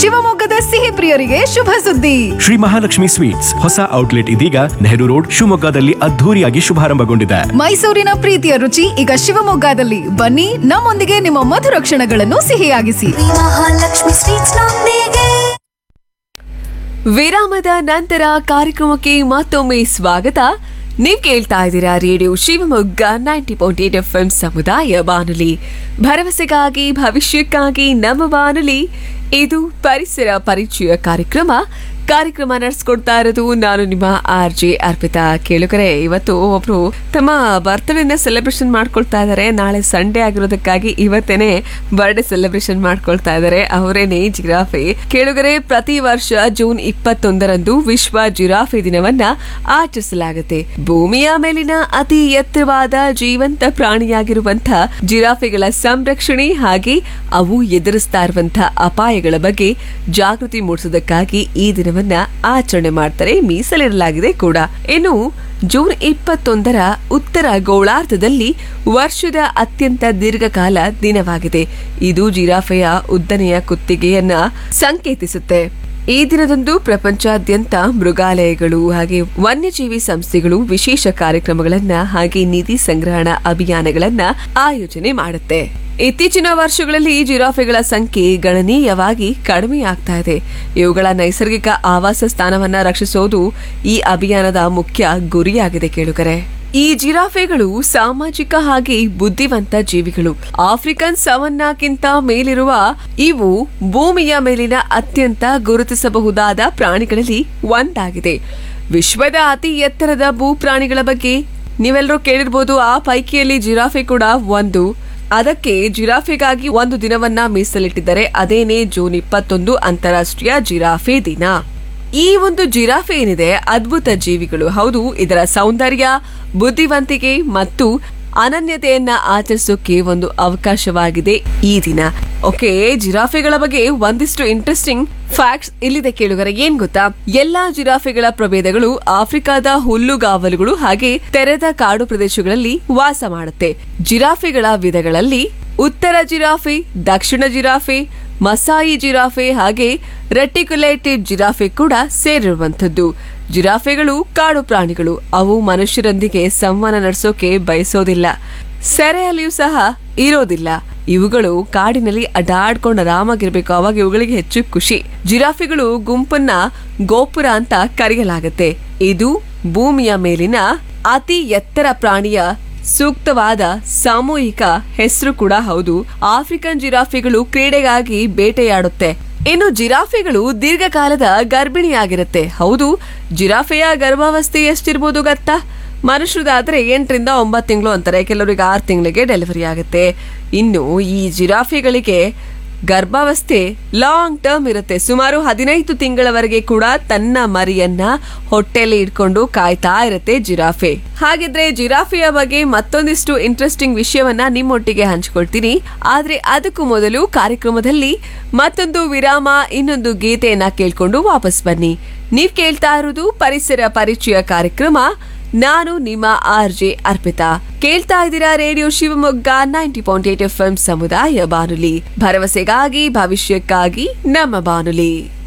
ಶಿವಮೊಗ್ಗದ ಸಿಹಿ ಪ್ರಿಯರಿಗೆ ಶುಭ ಸುದ್ದಿ ಶ್ರೀ ಮಹಾಲಕ್ಷ್ಮಿ ಸ್ವೀಟ್ಸ್ ಹೊಸ ಔಟ್ಲೆಟ್ ಇದೀಗ ನೆಹರು ರೋಡ್ ಶಿವಮೊಗ್ಗದಲ್ಲಿ ಅದ್ಧೂರಿಯಾಗಿ ಶುಭಾರಂಭಗೊಂಡಿದೆ ಮೈಸೂರಿನ ಪ್ರೀತಿಯ ರುಚಿ ಈಗ ಶಿವಮೊಗ್ಗದಲ್ಲಿ ಬನ್ನಿ ನಮ್ಮೊಂದಿಗೆ ನಿಮ್ಮ ಮಧುರ ಕ್ಷಣಗಳನ್ನು ಸಿಹಿಯಾಗಿಸಿ ಮಹಾಲಕ್ಷ್ಮಿ ಸ್ವೀಟ್ಸ್ ನೊಂದಿಗೆ ವಿರಾಮದ ನಂತರ ಕಾರ್ಯಕ್ರಮಕ್ಕೆ ಮತ್ತೊಮ್ಮೆ ಸ್ವಾಗತ ನೀವ್ ಕೇಳ್ತಾ ಇದ್ದೀರಾ radio Shivamogga ninety point eight F M ಸಮುದಾಯ ಬಾನುಲಿ ಭರವಸೆಗಾಗಿ ಭವಿಷ್ಯಕ್ಕಾಗಿ ನಮ್ಮ ಬಾನುಲಿ ಇದು ಪರಿಸರ ಪರಿಚಯ ಕಾರ್ಯಕ್ರಮ ಕಾರ್ಯಕ್ರಮ ನಡೆಸ್ಕೊಡ್ತಾ ಇರೋದು ನಾನು ನಿಮ್ಮ ಆರ್ ಜೆ ಅರ್ಪಿತಾ ಕೇಳುಗರೆ ಇವತ್ತು ಒಬ್ರು ತಮ್ಮ ಬರ್ತ್ಡೇನ ಸೆಲೆಬ್ರೇಷನ್ ಮಾಡ್ಕೊಳ್ತಾ ಇದ್ದಾರೆ ನಾಳೆ ಸಂಡೇ ಆಗಿರೋದಕ್ಕಾಗಿ ಇವತ್ತೇನೆ ಬರ್ಡೇ ಸೆಲೆಬ್ರೇಷನ್ ಮಾಡ್ಕೊಳ್ತಾ ಇದ್ದಾರೆ ಅವರೇನೆ ಜಿರಾಫೆ ಕೇಳುಗರೆ ಪ್ರತಿ ವರ್ಷ ಜೂನ್ ಇಪ್ಪತ್ತೊಂದರಂದು ವಿಶ್ವ ಜಿರಾಫೆ ದಿನವನ್ನ ಆಚರಿಸಲಾಗುತ್ತೆ ಭೂಮಿಯ ಮೇಲಿನ ಅತಿ ಎತ್ತರವಾದ ಜೀವಂತ ಪ್ರಾಣಿಯಾಗಿರುವಂತಹ ಜಿರಾಫೆಗಳ ಸಂರಕ್ಷಣೆ ಹಾಗೆ ಅವು ಎದುರಿಸ್ತಾ ಇರುವಂತಹ ಅಪಾಯಗಳ ಬಗ್ಗೆ ಜಾಗೃತಿ ಮೂಡಿಸೋದಕ್ಕಾಗಿ ಈ ದಿನವನ್ನ ಆಚರಣೆ ಮಾಡ್ತಾರೆ ಮೀಸಲಿಡಲಾಗಿದೆ ಕೂಡ ಇನ್ನು ಜೂನ್ ಇಪ್ಪತ್ತೊಂದರ ಉತ್ತರ ಗೋಳಾರ್ಧದಲ್ಲಿ ವರ್ಷದ ಅತ್ಯಂತ ದೀರ್ಘಕಾಲ ದಿನವಾಗಿದೆ ಇದು ಜಿರಾಫೆಯ ಉದ್ದನೆಯ ಕುತ್ತಿಗೆಯನ್ನ ಸಂಕೇತಿಸುತ್ತೆ ಈ ದಿನದಂದು ಪ್ರಪಂಚಾದ್ಯಂತ ಮೃಗಾಲಯಗಳು ಹಾಗೆ ವನ್ಯಜೀವಿ ಸಂಸ್ಥೆಗಳು ವಿಶೇಷ ಕಾರ್ಯಕ್ರಮಗಳನ್ನ ಹಾಗೆ ನಿಧಿ ಸಂಗ್ರಹಣಾ ಅಭಿಯಾನಗಳನ್ನ ಆಯೋಜನೆ ಮಾಡುತ್ತೆ ಇತ್ತೀಚಿನ ವರ್ಷಗಳಲ್ಲಿ ಜಿರಾಫೆಗಳ ಸಂಖ್ಯೆ ಗಣನೀಯವಾಗಿ ಕಡಿಮೆಯಾಗ್ತಾ ಇದೆ ಇವುಗಳ ನೈಸರ್ಗಿಕ ಆವಾಸ ಸ್ಥಾನವನ್ನ ರಕ್ಷಿಸೋದು ಈ ಅಭಿಯಾನದ ಮುಖ್ಯ ಗುರಿಯಾಗಿದೆ ಕೇಳುಗರೆ ಈ ಜಿರಾಫೆಗಳು ಸಾಮಾಜಿಕ ಹಾಗೆ ಬುದ್ಧಿವಂತ ಜೀವಿಗಳು ಆಫ್ರಿಕನ್ ಸವನ್ನಾಕ್ಕಿಂತ ಮೇಲಿರುವ ಇವು ಭೂಮಿಯ ಮೇಲಿನ ಅತ್ಯಂತ ಗುರುತಿಸಬಹುದಾದ ಪ್ರಾಣಿಗಳಲ್ಲಿ ಒಂದಾಗಿದೆ ವಿಶ್ವದ ಅತಿ ಎತ್ತರದ ಭೂಪ್ರಾಣಿಗಳ ಬಗ್ಗೆ ನೀವೆಲ್ಲರೂ ಕೇಳಿರ್ಬೋದು ಆ ಪೈಕಿಯಲ್ಲಿ ಜಿರಾಫೆ ಕೂಡ ಒಂದು ಅದಕ್ಕೆ ಜಿರಾಫೆಗಾಗಿ ಒಂದು ದಿನವನ್ನ ಮೀಸಲಿಟ್ಟಿದ್ದಾರೆ ಅದೇನೇ ಜೂನ್ ಇಪ್ಪತ್ತೊಂದು ಅಂತಾರಾಷ್ಟ್ರೀಯ ಜಿರಾಫೆ ದಿನ ಈ ಒಂದು ಜಿರಾಫೆ ಏನಿದೆ ಅದ್ಭುತ ಜೀವಿಗಳು ಹೌದು ಇದರ ಸೌಂದರ್ಯ ಬುದ್ಧಿವಂತಿಕೆ ಮತ್ತು ಅನನ್ಯತೆಯನ್ನ ಆಚರಿಸೋಕೆ ಒಂದು ಅವಕಾಶವಾಗಿದೆ ಈ ದಿನ ಓಕೆ ಜಿರಾಫೆಗಳ ಬಗ್ಗೆ ಒಂದಿಷ್ಟು ಇಂಟ್ರೆಸ್ಟಿಂಗ್ ಫ್ಯಾಕ್ಟ್ಸ್ ಇಲ್ಲಿದೆ ಕೇಳುಗರೆ ಏನ್ ಗೊತ್ತಾ ಎಲ್ಲಾ ಜಿರಾಫೆಗಳ ಪ್ರಭೇದಗಳು ಆಫ್ರಿಕಾದ ಹುಲ್ಲುಗಾವಲುಗಳು ಹಾಗೆ ತೆರೆದ ಕಾಡು ಪ್ರದೇಶಗಳಲ್ಲಿ ವಾಸ ಮಾಡುತ್ತೆ ಜಿರಾಫೆಗಳ ವಿಧಗಳಲ್ಲಿ ಉತ್ತರ ಜಿರಾಫೆ ದಕ್ಷಿಣ ಜಿರಾಫೆ ಮಸಾಯಿ ಜಿರಾಫೆ ಹಾಗೆ ರೆಟಿಕ್ಯುಲೇಟೆಡ್ ಜಿರಾಫೆ ಕೂಡ ಸೇರಿರುವಂಥದ್ದು ಜಿರಾಫೆಗಳು ಕಾಡು ಪ್ರಾಣಿಗಳು ಅವು ಮನುಷ್ಯರೊಂದಿಗೆ ಸಂವಹನ ನಡೆಸೋಕೆ ಬಯಸೋದಿಲ್ಲ ಸೆರೆಯಲ್ಲಿಯೂ ಸಹ ಇರೋದಿಲ್ಲ ಇವುಗಳು ಕಾಡಿನಲ್ಲಿ ಅಡಾಡ್ಕೊಂಡು ಆರಾಮಾಗಿರ್ಬೇಕು ಅವಾಗ ಇವುಗಳಿಗೆ ಹೆಚ್ಚು ಖುಷಿ ಜಿರಾಫೆಗಳು ಗುಂಪನ್ನ ಗೋಪುರ ಅಂತ ಕರೆಯಲಾಗುತ್ತೆ ಇದು ಭೂಮಿಯ ಮೇಲಿನ ಅತಿ ಎತ್ತರ ಪ್ರಾಣಿಯ ಸೂಕ್ತವಾದ ಸಾಮೂಹಿಕ ಹೆಸರು ಕೂಡ ಹೌದು ಆಫ್ರಿಕನ್ ಜಿರಾಫೆಗಳು ಕ್ರೀಡೆಗಾಗಿ ಬೇಟೆಯಾಡುತ್ತೆ ಇನ್ನು ಜಿರಾಫೆಗಳು ದೀರ್ಘಕಾಲದ ಗರ್ಭಿಣಿಯಾಗಿರುತ್ತೆ ಹೌದು ಜಿರಾಫೆಯ ಗರ್ಭಾವಸ್ಥೆ ಎಷ್ಟಿರ್ಬೋದು ಗೊತ್ತಾ ಮನುಷ್ಯರದಾದ್ರೆ ಎಂಟರಿಂದ ಒಂಬತ್ತು ತಿಂಗಳು ಅಂತಾರೆ ಕೆಲವರಿಗೆ ಆರು ತಿಂಗಳಿಗೆ ಡೆಲಿವರಿ ಆಗುತ್ತೆ ಇನ್ನು ಈ ಜಿರಾಫೆಗಳಿಗೆ ಗರ್ಭಾವಸ್ಥೆ ಲಾಂಗ್ ಟರ್ಮ್ ಇರುತ್ತೆ ಸುಮಾರು ಹದಿನೈದು ತಿಂಗಳವರೆಗೆ ಕೂಡ ತನ್ನ ಮರಿಯನ್ನ ಹೊಟ್ಟೆಯಲ್ಲಿ ಇಟ್ಕೊಂಡು ಕಾಯ್ತಾ ಇರುತ್ತೆ ಜಿರಾಫೆ ಹಾಗಿದ್ರೆ ಜಿರಾಫೆಯ ಬಗ್ಗೆ ಮತ್ತೊಂದಿಷ್ಟು ಇಂಟ್ರೆಸ್ಟಿಂಗ್ ವಿಷಯವನ್ನ ನಿಮ್ಮೊಟ್ಟಿಗೆ ಹಂಚ್ಕೊಳ್ತೀನಿ ಆದ್ರೆ ಅದಕ್ಕೂ ಮೊದಲು ಕಾರ್ಯಕ್ರಮದಲ್ಲಿ ಮತ್ತೊಂದು ವಿರಾಮ ಇನ್ನೊಂದು ಗೀತೆಯನ್ನ ಕೇಳ್ಕೊಂಡು ವಾಪಸ್ ಬನ್ನಿ ನೀವ್ ಕೇಳ್ತಾ ಇರೋದು ಪರಿಸರ ಪರಿಚಯ ಕಾರ್ಯಕ್ರಮ ನಾನು ನಿಮ್ಮ ಆರ್ ಜೆ ಅರ್ಪಿತಾ ಕೇಳ್ತಾ ಇದ್ದೀರಾ radio Shivamogga ninety point eight F M ಸಮುದಾಯ ಬಾನುಲಿ ಭರವಸೆಗಾಗಿ ಭವಿಷ್ಯಕ್ಕಾಗಿ ನಮ್ಮ ಬಾನುಲಿ